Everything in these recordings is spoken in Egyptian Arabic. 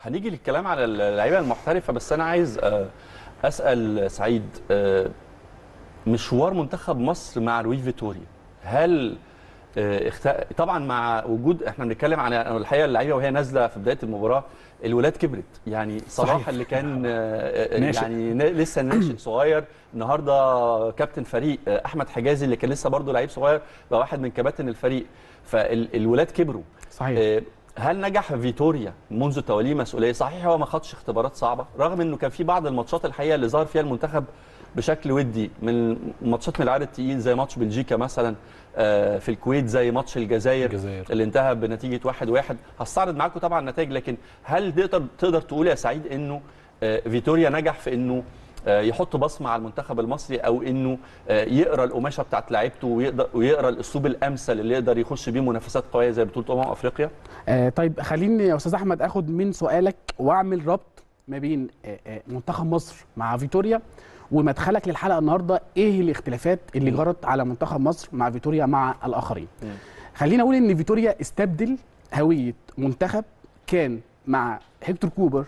هنيجي للكلام على اللعيبه المحترفه بس انا عايز آه، اسال سعيد آه، مشوار منتخب مصر مع روي فيتوريا هل آه، اخت... طبعا مع وجود احنا بنتكلم عن الحقيقه اللعيبه وهي نازله في بدايه المباراه الولاد كبرت يعني صلاح صحيح. اللي كان آه، آه، ناشئ. يعني نا- لسه ناشئ صغير النهارده كابتن فريق آه، احمد حجازي اللي كان لسه برضه لعيب صغير بقى واحد من كباتن الفريق فالولاد كبروا صحيح آه، هل نجح فيتوريا منذ توليه مسؤوليه صحيح هو ما خدش اختبارات صعبه رغم انه كان في بعض الماتشات الحقيقه اللي ظهر فيها المنتخب بشكل ودي من ماتشات من العيار التقيل زي ماتش بلجيكا مثلا آه، في الكويت زي ماتش الجزائر الجزائر. اللي انتهى بنتيجه واحد واحد هستعرض معاكم طبعا النتائج لكن هل تقدر تقدر تقول يا سعيد انه آه، فيتوريا نجح في انه آه، يحط بصمه على المنتخب المصري او انه آه، يقرا القماشه بتاعت لعيبته ويقدر ويقرا الاسلوب الامثل اللي يقدر يخش بيه منافسات قويه زي بطوله امم افريقيا آه طيب خليني يا استاذ احمد اخد من سؤالك واعمل ربط ما بين آه آه منتخب مصر مع فيتوريا ومدخلك للحلقه النهارده ايه الاختلافات اللي مم. جرت على منتخب مصر مع فيتوريا مع الاخرين مم. خلينا اقول ان فيتوريا استبدل هويه منتخب كان مع هيكتور كوبر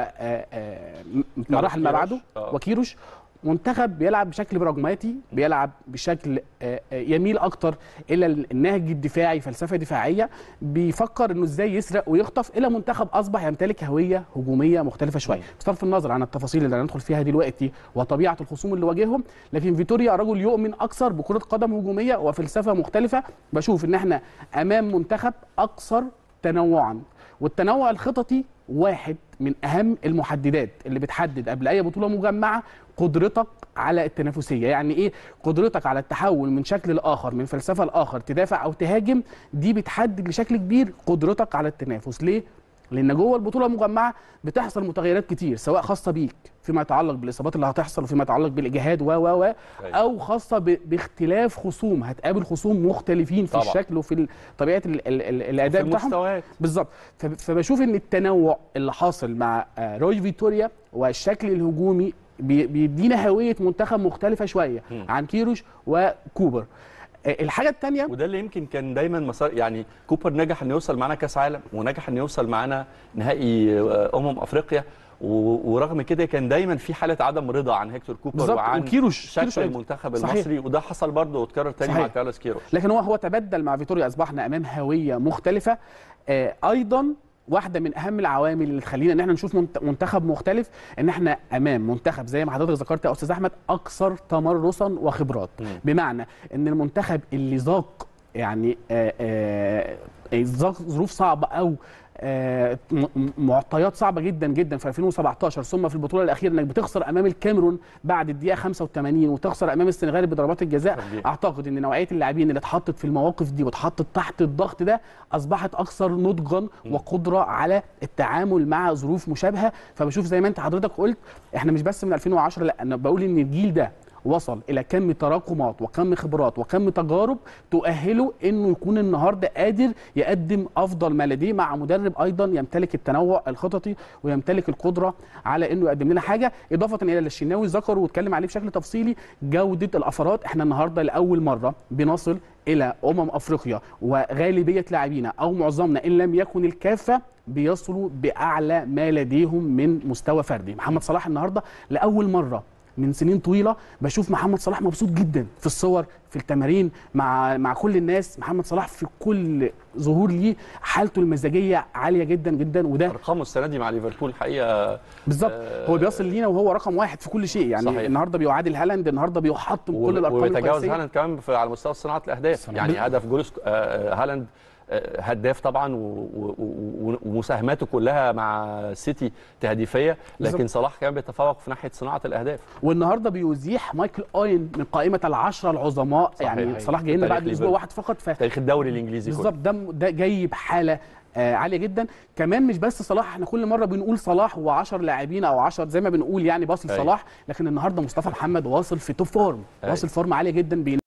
ومراحل ما بعده آه. وكيروش منتخب بيلعب بشكل براجماتي بيلعب بشكل آه، آه، يميل اكتر الى النهج الدفاعي فلسفه دفاعيه بيفكر انه ازاي يسرق ويخطف الى منتخب اصبح يمتلك هويه هجوميه مختلفه شويه مم. بصرف النظر عن التفاصيل اللي هندخل فيها دلوقتي وطبيعه الخصوم اللي واجههم لكن فيتوريا رجل يؤمن اكثر بكره قدم هجوميه وفلسفه مختلفه بشوف ان احنا امام منتخب اكثر تنوعا والتنوع الخططي واحد من اهم المحددات اللي بتحدد قبل اي بطوله مجمعه قدرتك على التنافسيه يعني ايه قدرتك على التحول من شكل لاخر من فلسفه لاخر تدافع او تهاجم دي بتحدد بشكل كبير قدرتك على التنافس ليه لان جوه البطوله المجمعه بتحصل متغيرات كتير سواء خاصه بيك فيما يتعلق بالاصابات اللي هتحصل وفيما يتعلق بالاجهاد و و و او خاصه ب- باختلاف خصوم هتقابل خصوم مختلفين في طبعا. الشكل وفي ال- طبيعه ال- ال- ال- في الاداء بتاعهم المستويات بالظبط فب- فبشوف ان التنوع اللي حاصل مع آه، روي فيتوريا والشكل الهجومي بي- بيدينا هويه منتخب مختلفه شويه مم. عن كيروش وكوبر آه، الحاجه الثانيه وده اللي يمكن كان دايما مسار يعني كوبر نجح انه يوصل معانا كاس عالم ونجح انه يوصل معانا نهائي آه، امم افريقيا و- ورغم كده كان دايما في حاله عدم رضا عن هيكتور كوبر بالظبط وعن وكيروش شكل كيروش أيضاً. المنتخب صحيح. المصري وده حصل برضه واتكرر تاني مع صحيح. كارلوس كيروش لكن هو هو تبدل مع فيتوريا اصبحنا امام هويه مختلفه آه، ايضا واحده من اهم العوامل اللي تخلينا ان احنا نشوف منت- منتخب مختلف ان احنا امام منتخب زي ما حضرتك ذكرت يا استاذ احمد اكثر تمرسا وخبرات مم. بمعنى ان المنتخب اللي ذاق يعني آه، آه، ذاق ظروف صعبه او آه، م- م- معطيات صعبه جدا جدا في 2017 ثم في البطوله الاخيره انك بتخسر امام الكاميرون بعد الدقيقه 85 وتخسر امام السنغال بضربات الجزاء طبيعي. اعتقد ان نوعيه اللاعبين اللي اتحطت في المواقف دي واتحطت تحت الضغط ده اصبحت اكثر نضجا وقدره على التعامل مع ظروف مشابهه فبشوف زي ما انت حضرتك قلت احنا مش بس من 2010 لا انا بقول ان الجيل ده وصل الى كم تراكمات وكم خبرات وكم تجارب تؤهله انه يكون النهارده قادر يقدم افضل ما لديه مع مدرب ايضا يمتلك التنوع الخططي ويمتلك القدره على انه يقدم لنا حاجه اضافه الى اللي الشناوي ذكر واتكلم عليه بشكل تفصيلي جوده الافراد احنا النهارده لاول مره بنصل الى امم افريقيا وغالبيه لاعبينا او معظمنا ان لم يكن الكافه بيصلوا باعلى ما لديهم من مستوى فردي محمد صلاح النهارده لاول مره من سنين طويله بشوف محمد صلاح مبسوط جدا في الصور في التمارين مع مع كل الناس محمد صلاح في كل ظهور ليه حالته المزاجيه عاليه جدا جدا وده ارقامه السنه دي مع ليفربول الحقيقه بالظبط آه، هو بيصل لينا وهو رقم واحد في كل شيء يعني صحيح. النهارده بيعادل هالاند النهارده بيحطم و- كل الارقام ويتجاوز القياسيه هالاند كمان في على مستوى صناعه الاهداف صناعة- يعني بال- هدف جول سك- آه، هالاند آه، هداف طبعا و- و- و- ومساهماته كلها مع سيتي تهديفيه لكن بالظبط. صلاح كان بيتفوق في ناحيه صناعه الاهداف والنهارده بيزيح مايكل اوين من قائمه العشره العظماء صحيح. يعني صلاح جاي لنا تاريخ بعد اسبوع ليفربول. واحد فقط ف تاريخ الدوري الانجليزي كله بالظبط ده ده جاي بحاله آه عاليه جدا كمان مش بس صلاح احنا كل مره بنقول صلاح و10 لاعبين او 10 زي ما بنقول يعني باص أيوة. لصلاح لكن النهارده مصطفى محمد واصل في توب فورم أيوة. واصل فورم عاليه جدا